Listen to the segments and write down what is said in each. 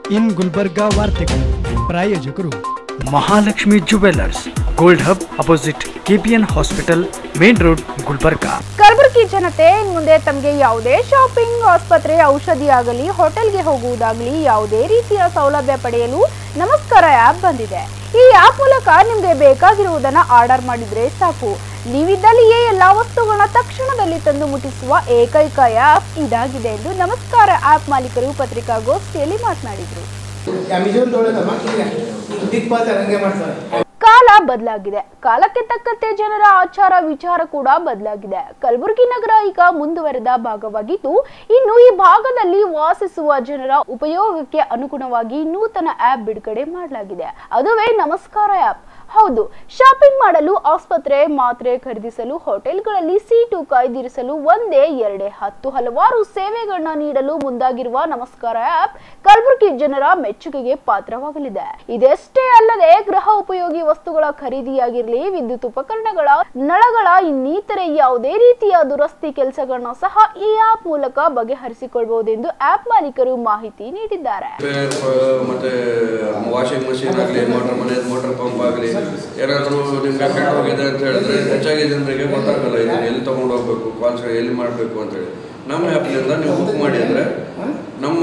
ಇನ್ ಗುಲ್ಬರ್ಗಾ ವಾರ್ತೆಗಳು ಪ್ರಾಯೋಜಕರು Mahalakshmi jewellers gold hub opposite KPN hospital main road Gulbarga Kalaburagi ಜನತೆ ಇನ್ ಮುಂದೆ ತಮಗೆ ಯಾವುದೇ ಶಾಪಿಂಗ್ ಆಸ್ಪತ್ರೆ ಔಷಧಿ ಆಗಲಿ ಹೋಟೆಲ್ಗೆ ಹೋಗುವುದಾಗಲಿ ಯಾವುದೇ ರೀತಿಯ ಸೌಲಭ್ಯ ಪಡೆಯಲು ನಮಸ್ಕಾರ ಆ್ಯಪ್ ಬಂದಿದೆ ಈ ಆ್ಯಪ್ ಮೂಲಕ ನಿಮಗೆ ಬೇಕಾಗಿರುವುದನ್ನ ಆರ್ಡರ್ ಮಾಡಿದ್ರೆ ಸಾಕು ನೀವಿದ್ದಲ್ಲಿಯೇ ಎಲ್ಲಾ ವಸ್ತುಗಳನ್ನ ತಕ್ಷಣದಲ್ಲಿ ತಂದು ಮುಟ್ಟಿಸುವ ಏಕೈಕ ಆ್ಯಪ್ ಇದಾಗಿದೆ ಎಂದು ನಮಸ್ಕಾರ ಆ್ಯಪ್ ಮಾಲೀಕರು ಪತ್ರಿಕಾಗೋಷ್ಠಿಯಲ್ಲಿ ಮಾತನಾಡಿದರು ಅಮೆಜಾನ್ ತೊಗೊಳ್ಳೋದಮ್ಮ ಈಗ ಬಿಗ್ ಬಾಜಾರ್ ಹಂಗೆ ಮಾಡ್ತಾರೆ ಕಾಲ ಬದಲಾಗಿದೆ ಕಾಲಕ್ಕೆ ತಕ್ಕಂತೆ ಜನರ ಆಚಾರ ವಿಚಾರ ಕೂಡ ಬದಲಾಗಿದೆ ಕಲಬುರಗಿ ನಗರ ಈಗ ಮುಂದುವರೆದ ಭಾಗವಾಗಿದ್ದು ಇನ್ನು ಈ ಭಾಗದಲ್ಲಿ ವಾಸಿಸುವ ಜನರ ಉಪಯೋಗಕ್ಕೆ ಅನುಗುಣವಾಗಿ ನೂತನ ಆಪ್ ಬಿಡುಗಡೆ ಮಾಡಲಾಗಿದೆ ಅದುವೇ ನಮಸ್ಕಾರ ಆಪ್ ಹೌದು ಶಾಪಿಂಗ್ ಮಾಡಲು ಆಸ್ಪತ್ರೆ ಮಾತ್ರೆ ಖರೀದಿಸಲು ಹೋಟೆಲ್ಗಳಲ್ಲಿ ಸೀಟು ಕಾಯ್ದಿರಿಸಲು ಒಂದೇ ಎರಡೇ ಹತ್ತು ಹಲವಾರು ಸೇವೆಗಳನ್ನ ನೀಡಲು ಮುಂದಾಗಿರುವ ನಮಸ್ಕಾರ ಆಪ್ ಕಲಬುರಗಿ ಜನರ ಮೆಚ್ಚುಗೆಗೆ ಪಾತ್ರವಾಗಲಿದೆ ಇದೆಷ್ಟೇ ಅಲ್ಲದೆ ಗೃಹ ಉಪಯೋಗಿ ವಸ್ತುಗಳ ಖರೀದಿಯಾಗಿರಲಿ ವಿದ್ಯುತ್ ಉಪಕರಣಗಳ ನಳಗಳ ಇನ್ನಿತರೆ ಯಾವುದೇ ರೀತಿಯ ದುರಸ್ತಿ ಕೆಲಸಗಳನ್ನ ಸಹ ಈ ಆಪ್ ಮೂಲಕ ಬಗೆಹರಿಸಿಕೊಳ್ಳಬಹುದೆಂದು ಆಪ್ ಮಾಲೀಕರು ಮಾಹಿತಿ ನೀಡಿದ್ದಾರೆ ರಿಪೇರ್, ಮತ್ತೆ ವಾಷಿಂಗ್ ಮಷಿನ್ ಆಗಲಿ ಮೋಟರ್ ಮನೆ ಮೋಟರ್ ಪಂಪ್ ಆಗಲಿ ಏನಾದರೂ ನಿಮ್ಗೆ ಕೆಟ್ಟ ಹೋಗಿದೆ ಅಂತ ಹೇಳಿದ್ರೆ ಹೆಚ್ಚಾಗಿ ಜನರಿಗೆ ಗೊತ್ತಾಗಲ್ಲ ಇದನ್ನ ಎಲ್ಲಿ ತಗೊಂಡು ಹೋಗ್ಬೇಕು ಕಾಲ್ಸ್ ಎಲ್ಲಿ ಮಾಡಬೇಕು ಅಂತೇಳಿ ನಮ್ಮ ಆ್ಯಪ್ನಿಂದ ನೀವು ಬುಕ್ ಮಾಡಿ ಅಂದರೆ ನಮ್ಮ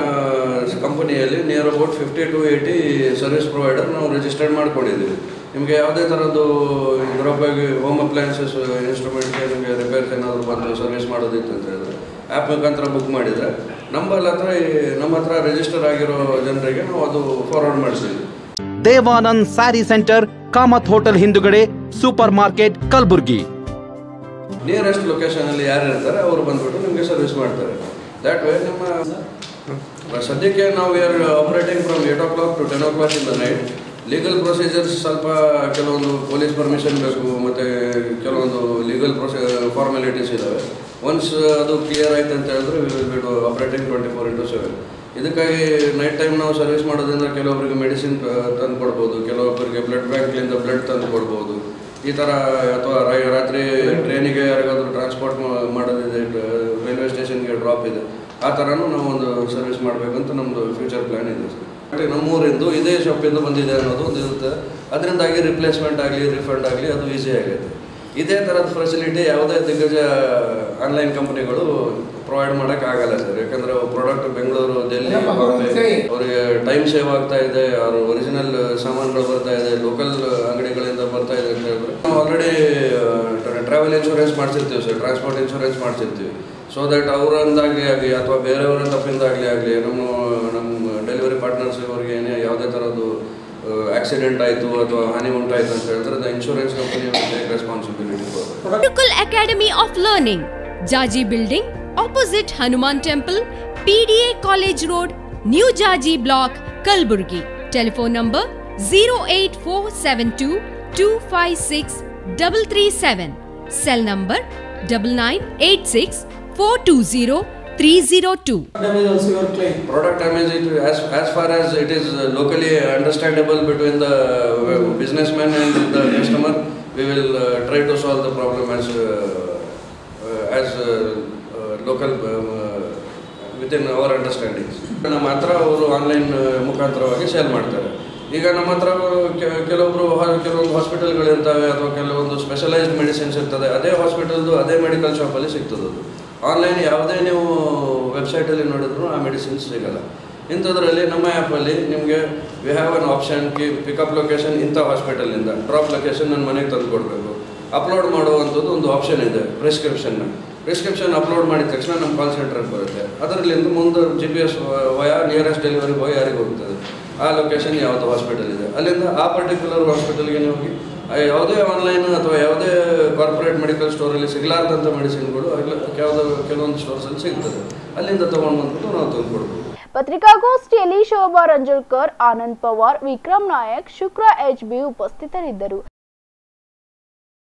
ಕಂಪನಿಯಲ್ಲಿ near about fifty to eighty service provider ನಾವು ರಿಜಿಸ್ಟರ್ಡ್ ಮಾಡ್ಕೊಂಡಿದ್ದೀವಿ ನಿಮಗೆ ಯಾವುದೇ ಥರದ್ದು ಇದರೊಬ್ಬಾಗಿ ಹೋಮ್ ಅಪ್ಲಯನ್ಸಸ್ ಇನ್ಸ್ಟ್ರೂಮೆಂಟ್ಗೆ ನಿಮಗೆ ರಿಪೇರ್ಸ್ ಏನಾದರೂ ಬಂದು ಸರ್ವಿಸ್ ಮಾಡೋದಿತ್ತು ಅಂತ ಹೇಳಿದ್ರೆ ಆ್ಯಪ್ ಮುಖಾಂತರ ಬುಕ್ ಮಾಡಿದರೆ ನಂಬಲ್ ಹತ್ರ ಈ- ನಮ್ಮ ಹತ್ರ ರಿಜಿಸ್ಟರ್ ಆಗಿರೋ ಜನರಿಗೆ ನಾವು ಅದು ಫಾರ್ವರ್ಡ್ ಮಾಡಿಸ್ತೀವಿ ದೇವಾನಂದ್ ಸ್ಯಾರಿ ಸೆಂಟರ್ ಕಾಮತ್ ಹೋಟೆಲ್ ಹಿಂದುಗಡೆ ಸೂಪರ್ ಮಾರ್ಕೆಟ್ ಕಲಬುರ್ಗಿ ನಿಯರೆಸ್ಟ್ ಲೊಕೇಶನಲ್ಲಿ ಯಾರು ಇರ್ತಾರೆ ಅವರು ಬಂದ್ಬಿಟ್ಟು ನಿಮಗೆ ಸರ್ವಿಸ್ ಮಾಡ್ತಾರೆ ದ್ಯಾಟ್ ವೇ ನಿಮ್ಮ ಸದ್ಯಕ್ಕೆ ನಾವು are operating from eight o'clock to ten o'clock in the night legal procedures ಸ್ವಲ್ಪ ಕೆಲವೊಂದು ಪೊಲೀಸ್ ಪರ್ಮಿಷನ್ ಬೇಕು ಮತ್ತು ಕೆಲವೊಂದು ಲೀಗಲ್ ಪ್ರೊಸೀ ಫಾರ್ಮಾಲಿಟೀಸ್ ಇದ್ದಾವೆ ಒನ್ಸ್ ಅದು ಕ್ಲಿಯರ್ ಆಯ್ತು ಅಂತ ಹೇಳಿದ್ರೆ we will be operating twenty four into seven ಇದಕ್ಕಾಗಿ ನೈಟ್ ಟೈಮ್ ನಾವು ಸರ್ವಿಸ್ ಮಾಡೋದ್ರಿಂದ ಕೆಲವೊಬ್ಬರಿಗೆ ಮೆಡಿಸಿನ್ ತಂದು ಕೊಡ್ಬೋದು ಕೆಲವೊಬ್ಬರಿಗೆ ಬ್ಲಡ್ ಬ್ಯಾಂಕ್ಲಿಂದ ಬ್ಲಡ್ ತಂದು ಕೊಡ್ಬೋದು ಈ ಥರ ಅಥವಾ ರೈ- ರಾತ್ರಿ ಟ್ರೈನಿಗೆ ಯಾರಿಗಾದ್ರೂ ಟ್ರಾನ್ಸ್ಪೋರ್ಟ್ ಮಾಡೋದಿದೆ ರೈಲ್ವೆ ಸ್ಟೇಷನ್ಗೆ ಡ್ರಾಪ್ ಇದೆ ಆ ಥರನೂ ನಾವು ಒಂದು ಸರ್ವಿಸ್ ಮಾಡಬೇಕಂತ ನಮ್ಮದು ಫ್ಯೂಚರ್ ಪ್ಲ್ಯಾನ್ ಇದೆ ಸರ್ ಮತ್ತೆ ನಮ್ಮೂರಿಂದು ಇದೇ ಶಾಪಿಂದ ಬಂದಿದೆ ಅನ್ನೋದು ಒಂದು ಇರುತ್ತೆ ಅದರಿಂದಾಗಿ ರಿಪ್ಲೇಸ್ಮೆಂಟ್ ಆಗಲಿ ರಿಫಂಡ್ ಆಗಲಿ ಅದು ಈಸಿ ಆಗುತ್ತೆ ಇದೇ ಥರದ ಫೆಸಿಲಿಟಿ ಯಾವುದೇ ದಿಗ್ಗಜ ಆನ್ಲೈನ್ ಕಂಪನಿಗಳು ಪ್ರೊವೈಡ್ ಮಾಡೋಕ್ಕಾಗಲ್ಲ ಸರ್ ಯಾಕಂದರೆ ಪ್ರಾಡಕ್ಟ್ ಬೆಂಗಳೂರು ದಿಲ್ಲಿ ಬಾಂಬೆ ಅವರಿಗೆ ಟೈಮ್ ಸೇವ್ ಆಗ್ತಾ ಇದೆ ಅವ್ರ ಒರಿಜಿನಲ್ ಸಾಮಾನುಗಳು ಬರ್ತಾ ಇದೆ ಲೋಕಲ್ ಅಂಗಡಿಗಳಿಂದ ಬರ್ತಾ ಇದೆ ಅಂತ ಹೇಳಿದ್ರೆ ನಾವು ಆಲ್ರೆಡಿ ಟ್ರಾವೆಲ್ ಇನ್ಶೂರೆನ್ಸ್ ಮಾಡಿಸಿರ್ತೀವಿ ಸರ್ ಟ್ರಾನ್ಸ್ಪೋರ್ಟ್ ಇನ್ಶೂರೆನ್ಸ್ ಮಾಡಿಸಿರ್ತೀವಿ ಸೊ ದಟ್ ಅವರಿಂದಾಗಲಿ ಆಗಲಿ ಅಥವಾ ಬೇರೆಯವರ ತಪ್ಪಿಂದಾಗಲಿ ಆಗಲಿ ನಮ್ಮ ನಮ್ಮ ಡೆಲಿವರಿ ಪಾರ್ಟ್ನರ್ಸ್ ಅವರಿಗೆ ಏನೇ ಯಾವುದೇ ಥರದ್ದು ಆಕ್ಸಿಡೆಂಟ್ ಆಯಿತು ಅಥವಾ ಹಾನಿ ಉಂಟಾಯಿತು ಅಂತ ಹೇಳಿದ್ರೆ the insurance company take responsibility for Protocol Academy of Learning, Jaji Building, opposite Hanuman Temple, PDA College Road, New Jaji Block, Kalburgi. Telephone number 08472 256 337. Cell number 9986 420 302. product damage it, as, as far as it is uh, locally understandable between the uh, businessman and the customer we will uh, try to solve the problem as uh, uh, as uh, uh, local um, uh, within our understandings ನಮ್ಮ ಹತ್ರ ಅವರು online ಮುಖಾಂತರವಾಗಿ sale ಮಾಡ್ತಾರೆ ಈಗ ನಮ್ಮ ಹತ್ರ K- ಕೆಲವೊಬ್ರು ಹಾ- ಕೆಲವೊಂದು ಹಾಸ್ಪಿಟಲ್ಗಳಿರ್ತವೆ ಅಥವಾ ಕೆಲವೊಂದು ಸ್ಪೆಷಲೈಸ್ಡ್ ಮೆಡಿಸಿನ್ಸ್ ಇರ್ತದೆ ಅದೇ ಹಾಸ್ಪಿಟಲ್ದು ಅದೇ ಮೆಡಿಕಲ್ ಶಾಪಲ್ಲಿ ಸಿಗ್ತದೆ ಅದು ಆನ್ಲೈನ್ ಯಾವುದೇ ನೀವು ವೆಬ್ಸೈಟಲ್ಲಿ ನೋಡಿದ್ರು ಆ ಮೆಡಿಸಿನ್ಸ್ ಸಿಗಲ್ಲ ಇಂಥದ್ರಲ್ಲಿ ನಮ್ಮ ಆ್ಯಪಲ್ಲಿ ನಿಮಗೆ ವಿ ಹ್ಯಾವ್ ಅನ್ ಆಪ್ಷನ್ ಕಿ ಪಿಕಪ್ ಲೊಕೇಶನ್ ಇಂಥ ಹಾಸ್ಪಿಟಲಿಂದ ಡ್ರಾಪ್ ಲೊಕೇಶನ್ ನನ್ನ ಮನೆಗೆ ತಂದು ಕೊಡಬೇಕು ಅಪ್ಲೋಡ್ ಮಾಡುವಂಥದ್ದು ಒಂದು ಆಪ್ಷನ್ ಇದೆ ಪ್ರಿಸ್ಕ್ರಿಪ್ಷನ್ನ ಪ್ರಿಸ್ಕ್ರಿಪ್ಷನ್ ಅಪ್ಲೋಡ್ ಮಾಡಿದ ತಕ್ಷಣ ನಮ್ಮ ಕಾಲ್ ಸೆಂಟ್ರಿಗೆ ಬರುತ್ತೆ ಅದರಲ್ಲಿಂದ ಮುಂದೆ G P S via nearest delivery boy ಯಾರಿಗೆ ಹೋಗ್ತದೆ ಆ ಲೊಕೇಶನ್ ಯಾವುದು ಹಾಸ್ಪಿಟಲ್ ಇದೆ ಅಲ್ಲಿಂದ ಆ ಪರ್ಟಿಕ್ಯುಲರ್ ಹಾಸ್ಪಿಟಲ್ಗೆ ನೀವು ಹೋಗಿ ಆ ಯಾವುದೇ ಆನ್ಲೈನ್ ಅಥವಾ ಯಾವುದೇ ಕಾರ್ಪೊರೇಟ್ ಮೆಡಿಕಲ್ ಸ್ಟೋರಲ್ಲಿ ಸಿಗಲಾರ್ದಂಥ ಮೆಡಿಸಿನ್ಗಳು ಅಲ್ಲಿ ಯಾವುದೋ ಕೆಲವೊಂದು ಸ್ಟೋರ್ಸಲ್ಲಿ ಸಿಗ್ತದೆ ಅಲ್ಲಿಂದ ತೊಗೊಂಡು ಬಂದ್ಬಿಟ್ಟು ನಾವು ತಂದು ಕೊಡ್ಬೋದು ಪತ್ರಿಕಾಗೋಷ್ಠಿಯಲ್ಲಿ ಶೋಭಾ ರಂಜೋಳ್ಕರ್ ಆನಂದ್ ಪವಾರ್ ವಿಕ್ರಮ್ ನಾಯಕ್ ಶುಕ್ರ ಎಚ್ ಬಿ ಉಪಸ್ಥಿತರಿದ್ದರು